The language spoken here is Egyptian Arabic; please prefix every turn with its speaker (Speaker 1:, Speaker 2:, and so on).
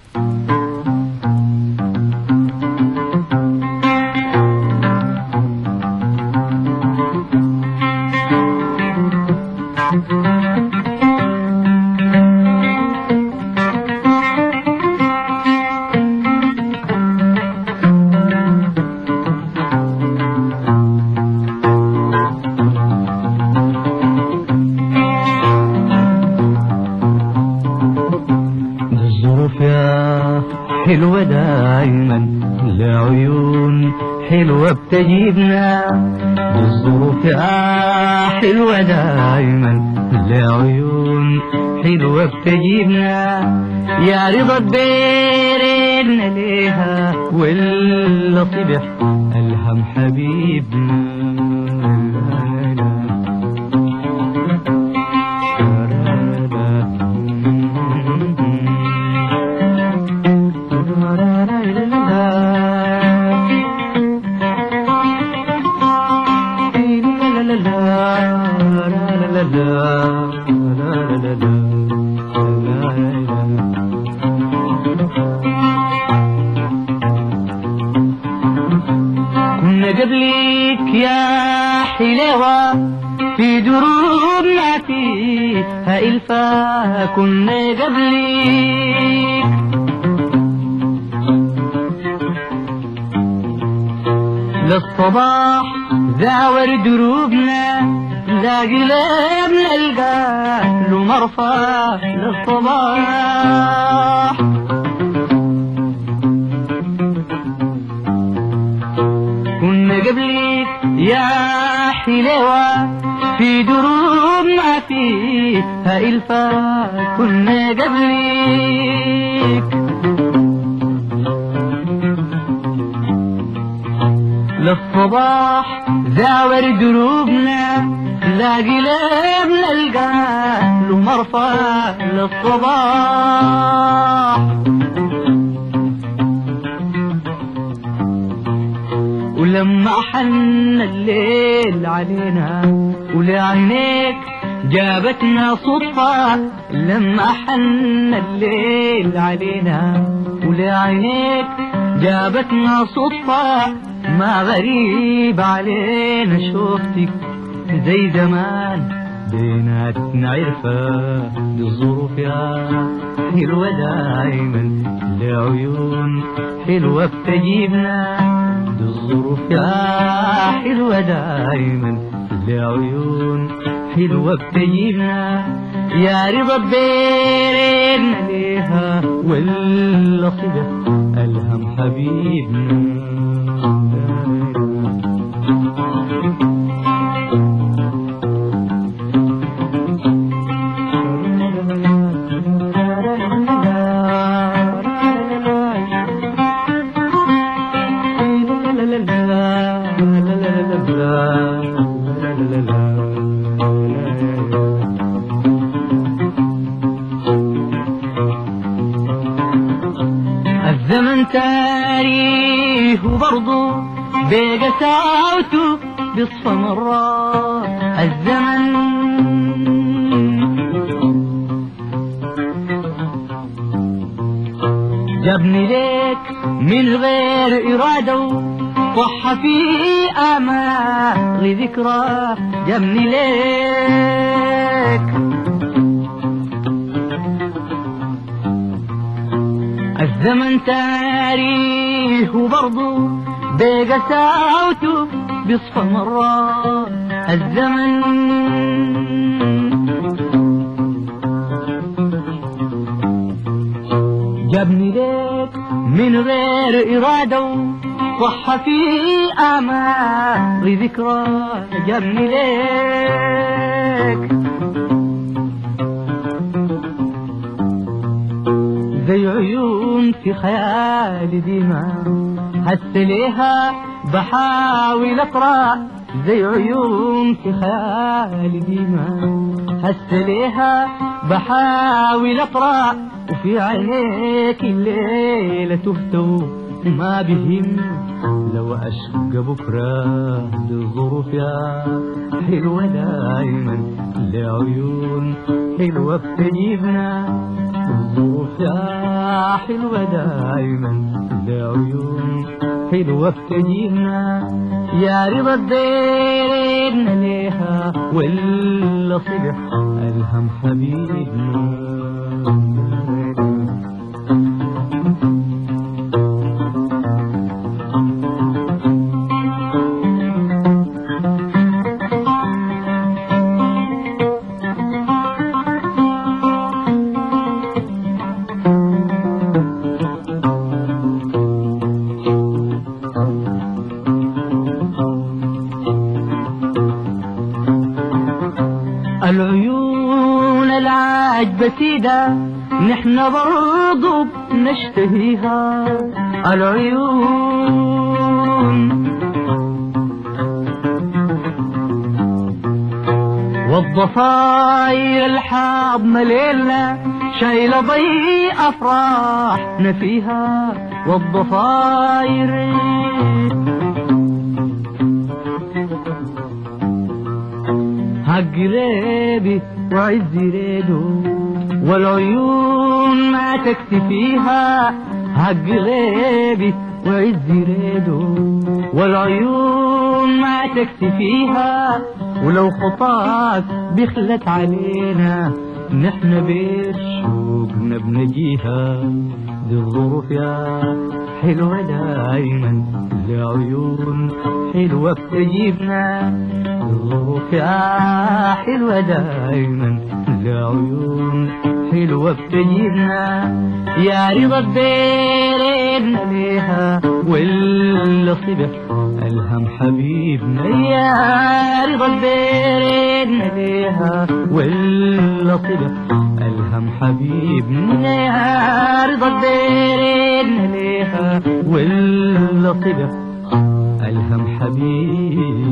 Speaker 1: الظروف يا حلوة دايما لعيون حلوة بتجيبنا الظروف يا حلوة دايما لعيون حلوة بتجيبنا يا رضا بيرنا ليها ولا صبح الهم حبيبنا كنا قبلك يا حلوة في دروبنا فيها إلفا كنا قبلك للصباح ذاور دروبنا لا قلبنا القاه له مرفع للصباح كنا قبلك يا حلوة في دروب ما فيها إلفا كنا قبلك للصباح زاور دروبنا لا قلبنا القاه له مرفع للصباح ولما حن الليل علينا ولعينيك جابتنا صدفة لما حن الليل علينا ولعينيك جابتنا صدفة ما غريب علينا شوفتك زي زمان بيناتنا عرفة بالظروف يا حلوة دايما لعيون حلوة بتجيبنا بالظروف يا حلوة دايما لعيون حلوة بتجيبنا يا رضا بيرنا ليها ولا صدق الهم حبيبنا الزمن تاريخ وبرضه بقساوته بيصفى مرات الزمن جابني ليك من غير إرادة صح في آمال ذكرى جابني ليك الزمن تاريخ وبرضه بقساوته بيصفى مرات الزمن جابني ليك من غير إرادة صح في آمال ذكرى جابني ليك زي عيون في خيالي ديما هس ليها بحاول اقرا زي عيون في خيالي ديما هس ليها بحاول اقرا وفي عينيك الليلة تهتو ما بهم لو أشق بكرة للظروف يا حلوة دايما لعيون حلوة بتجيبنا الظروف يا حلوة دايما لعيون حلوة بتجيبنا يا رضا الدين ليها ولا صبح ألهم حبيبنا العيون العجبة سيدة نحن برضو نشتهيها العيون والضفاير الحاب مليلنا شايلة ضي أفراحنا فيها والضفاير حق ريبي وعز ريدو والعيون ما تكفي فيها حق غيبي وعز ريدو والعيون ما تكفي فيها ولو خطاك بخلت علينا نحن بالشوقنا بنجيها دي الظروف يا حلوة دايما لعيون حلوة بتجيبنا الظروف يا حلوة دايما لعيون حلوة بتجيبنا يا رضا الديرين ليها ولا صبح ألهم حبيبنا يا رضا الديرين ليها ولا صبح ألهم حبيبنا يا رضا الديرين ليها ولا صبح ألهم حبيبنا